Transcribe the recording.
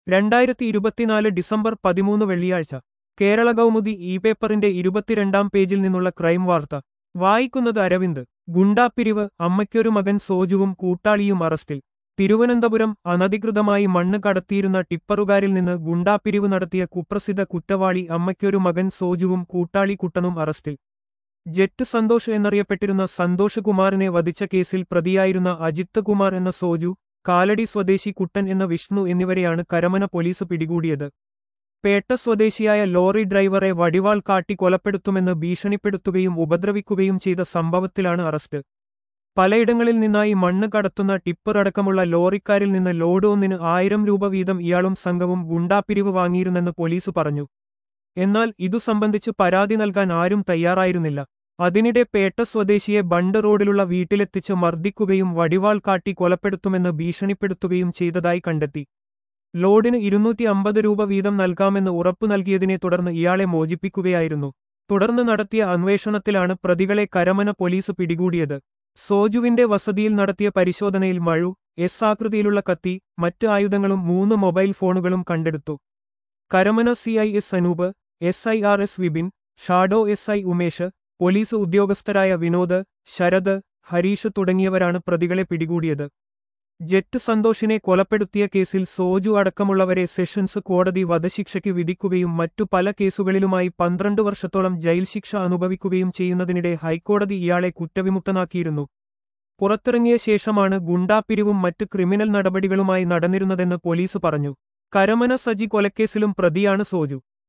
രണ്ടായിരത്തി ഇരുപത്തിനാല് ഡിസംബർ പതിമൂന്ന് വെള്ളിയാഴ്ച കേരള കൗമുദി ഇ പേപ്പറിന്റെ ഇരുപത്തിരണ്ടാം പേജിൽ നിന്നുള്ള ക്രൈം വാർത്ത വായിക്കുന്നത് അരവിന്ദ് ഗുണ്ടാപ്പിരിവ് അമ്മയ്ക്കൊരു മകൻ സോജുവും കൂട്ടാളിയും അറസ്റ്റിൽ തിരുവനന്തപുരം അനധികൃതമായി മണ്ണ് കടത്തിയിരുന്ന ടിപ്പറുകാരിൽ നിന്ന് ഗുണ്ടാപ്പിരിവ് നടത്തിയ കുപ്രസിദ്ധ കുറ്റവാളി അമ്മയ്ക്കൊരു മകൻ സോജുവും കൂട്ടാളി കുട്ടനും അറസ്റ്റിൽ ജെറ്റ് സന്തോഷ് എന്നറിയപ്പെട്ടിരുന്ന സന്തോഷ് കുമാറിനെ വധിച്ച കേസിൽ പ്രതിയായിരുന്ന അജിത്ത് കുമാർ എന്ന സോജു കാലടി സ്വദേശി കുട്ടൻ എന്ന വിഷ്ണു എന്നിവരെയാണ് കരമന പോലീസ് പിടികൂടിയത് പേട്ട സ്വദേശിയായ ലോറി ഡ്രൈവറെ വടിവാൾ കാട്ടി കൊലപ്പെടുത്തുമെന്ന് ഭീഷണിപ്പെടുത്തുകയും ഉപദ്രവിക്കുകയും ചെയ്ത സംഭവത്തിലാണ് അറസ്റ്റ് പലയിടങ്ങളിൽ നിന്നായി മണ്ണ് കടത്തുന്ന ടിപ്പർ അടക്കമുള്ള ലോറിക്കാരിൽ നിന്ന് ലോഡ് ഒന്നിന് ആയിരം രൂപ വീതം ഇയാളും സംഘവും ഗുണ്ടാപ്പിരിവ് വാങ്ങിയിരുന്നെന്ന് പോലീസ് പറഞ്ഞു എന്നാൽ ഇതു സംബന്ധിച്ച് പരാതി നൽകാൻ ആരും തയ്യാറായിരുന്നില്ല അതിനിടെ പേട്ട സ്വദേശിയെ ബണ്ട് റോഡിലുള്ള വീട്ടിലെത്തിച്ച് മർദ്ദിക്കുകയും വടിവാൾ കാട്ടി കൊലപ്പെടുത്തുമെന്ന് ഭീഷണിപ്പെടുത്തുകയും ചെയ്തതായി കണ്ടെത്തി ലോഡിന് ഇരുന്നൂറ്റി അമ്പത് രൂപ വീതം നൽകാമെന്ന് ഉറപ്പു നൽകിയതിനെ തുടർന്ന് ഇയാളെ മോചിപ്പിക്കുകയായിരുന്നു തുടർന്ന് നടത്തിയ അന്വേഷണത്തിലാണ് പ്രതികളെ കരമന പോലീസ് പിടികൂടിയത് സോജുവിന്റെ വസതിയിൽ നടത്തിയ പരിശോധനയിൽ മഴു എസ് ആകൃതിയിലുള്ള കത്തി മറ്റ് ആയുധങ്ങളും മൂന്ന് മൊബൈൽ ഫോണുകളും കണ്ടെടുത്തു Karamana C I S Anoop S I R S Vipin shadow S I Umesh police ഉദ്യോഗസ്ഥരായ വിനോദ് ശരത് ഹരീഷ് തുടങ്ങിയവരാണ് പ്രതികളെ പിടികൂടിയത് ജെറ്റ് സന്തോഷിനെ കൊലപ്പെടുത്തിയ കേസിൽ സോജു അടക്കമുള്ളവരെ സെഷൻസ് കോടതി വധശിക്ഷയ്ക്ക് വിധിക്കുകയും മറ്റു പല കേസുകളിലുമായി പന്ത്രണ്ട് വർഷത്തോളം ജയിൽ ശിക്ഷ അനുഭവിക്കുകയും ചെയ്യുന്നതിനിടെ ഹൈക്കോടതി ഇയാളെ കുറ്റവിമുക്തനാക്കിയിരുന്നു പുറത്തിറങ്ങിയ ശേഷമാണ് ഗുണ്ടാപ്പിരിവും മറ്റ് ക്രിമിനൽ നടപടികളുമായി നടന്നിരുന്നതെന്ന് പോലീസ് പറഞ്ഞു കരമന സജി കൊലക്കേസിലും പ്രതിയാണ് സോജു